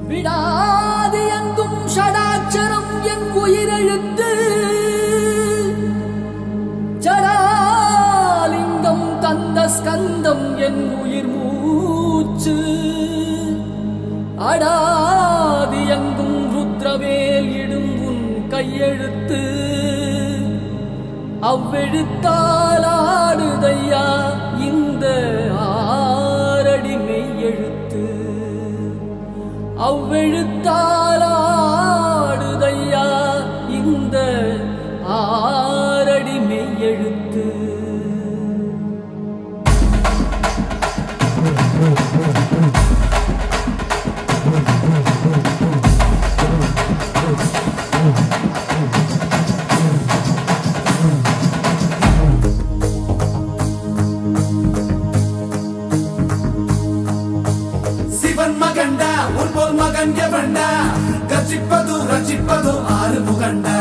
விடாது எங்கும் ஷடாட்சரம் என் உயிரெழுத்து ஜடாலிங்கம் கந்த ஸ்கந்தம் என் உயிர் மூச்சு அடாதி எங்கும் ருத்ரவேல் இடும் உன் கையெழுத்து அவ்வெழுத்தால் ஆடுதையா இந்த ஆரடி மெய்யெழுத்து அவ்வெழுத்தால் ஆடுதையா இந்த ஆரடி மெய்யெழுத்து சிவன் மகண்டா உன் போல் மகன் எவண்டா கர்ஜிப்பது ரச்சிப்பது ஆறு முகண்டா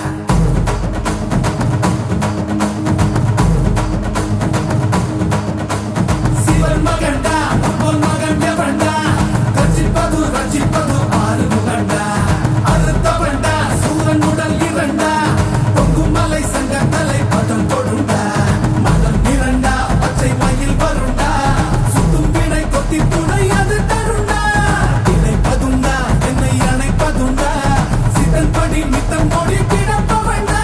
சிவன் மகண்டா உன் போல் மகன் எவண்டா கர்ஜிப்பது ரச்சிப்பது ஆறு முகண்டா அறுத்தவண்டா சூரன் உடல் இரண்டா பொங்கும் மலை சங்க தலை பதம் கொடுண்டா மதம் இரண்டா பச்சை மயில் வருண்டா சுத்தும் வினை கொத்தி துணை அது தருண்டா இணைப்பதுண்டா என்னை அணைப்பதுண்டா சிதன் படி மித்தம் கொடி கிடப்பவண்டா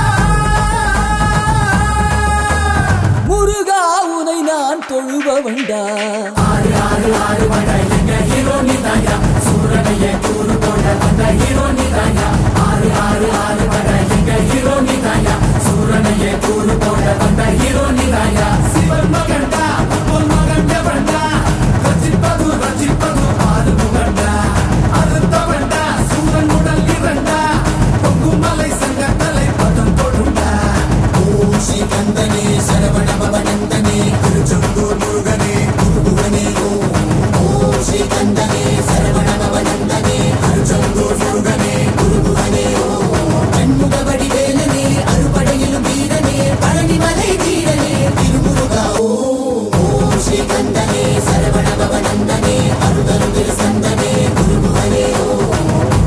முருகா உனை நான் தொழுபவண்டா ஆறு ஆறு ஆறு வட எங்க ஹீரோ நீதாயா சூரனையே கூறு போட வந்த ஹீரோ நீதாயா ஆறு ஆறு ஆறு வட எங்க ஹீரோ நீதாயா சூரனையே கூறு போட வந்த ஹீரோ நீதாயா சிவன் மகன்டா உன் மகன் எவன்டா ரச்சிப்பது ரச்சிப்பது ஆறு முகண்டா அறுத்தவன்டா சூரன் உடல் இரண்டா பொங்கும் மலை சங்க தலை பதம் கொடுண்டா ஓம் ஸ்ரீ கந்தனே சரவண பவனந்தனே திருச்செந்தூர் முருகனே குருகுவனே ஓம் ஓம் ஸ்ரீ கந்தனே சரவண பவனந்தனே திருச்செந்தூர் முருகனே குருகுவனே ஓம் கண்முக வடிவேலனே அறுபடையிலும் வீரனே பழனிமலை வீரனே திருமுருகா ஓம் ஓம் ஸ்ரீ கந்தனே சரவண பவனந்தனே அருதரு திருசந்தனே குருகுவனே ஓம்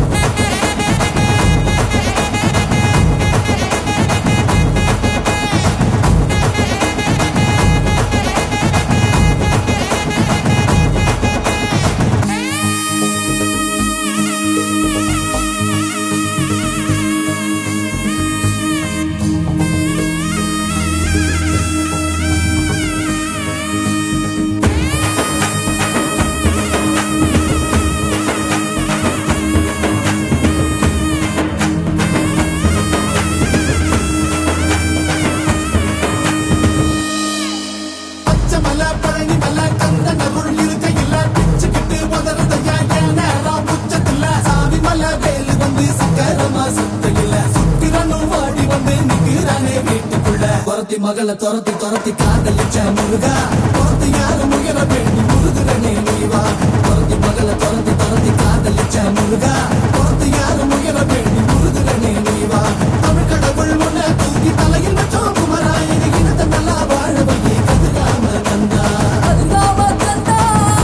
பச்சைமலை, பழனிமலை, கந்தன் அருள் இருக்கையில பிச்சுக்கிட்டு உதறுதையா என் நேரம் உச்சத்தில. சாவிமலை, வேலு வந்து சக்கரமா சுத்தையில. சுக்கிரனும் ஓடி வந்து நிக்கிறானே வீட்டுக்குள்ள. துரத்தி மகளை துரத்தி துரத்தி காதலிச்ச முருகா துரத்தி யாரும் உயர வேண்டி முருகிறனே நீவா துரத்தி மகளை துரத்தி துரத்தி காதலிச்ச முருகா துரத்தி யாரும் உயர வேண்டி முருகிறனே நீவா தமிழ் கடவுள் உன்னை தூக்கி தலையில் வச்சோம் குமராயணி இனத்தை நல்லா வாழ வையே கதிராம கந்தா அதுதாவா கந்தா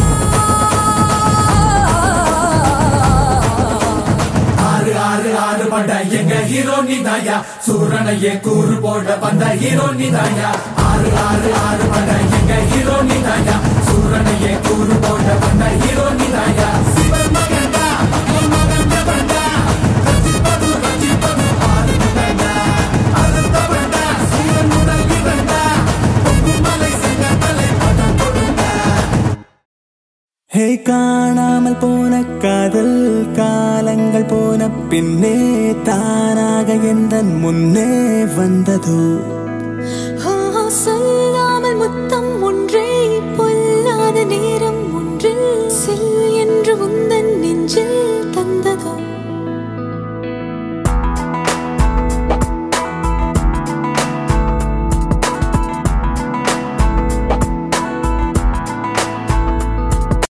ஆறு ஆறு ஆறு பண்ட எங்க ஹீரோ நீதாயா சூரனையே கூறு போட வந்த ஹீரோ நீதாயா ஆறு ஆறு ஆறு பண்ட எங்க ஹீரோ நீதாயா சூரனையே கூறு போட வந்த ஹீரோ நீதாயா சிவன் மகன்டா உன் மகன் எவன்டா ரசிப்பது ரசிப்பது ஆறு முகண்டா அறுத்தவன்டா சூரன் உடல் இரண்டா பொங்கும் மலை சங்க தலை பதம் கொடுண்டா ஹே காணாமல் போன காதல் காலங்கள் போன பின்னே தானாக எந்த முன்னே வந்ததோ ஆ, சொல்லாமல் முத்தம் ஒன்றே பொல்லாத நேரம்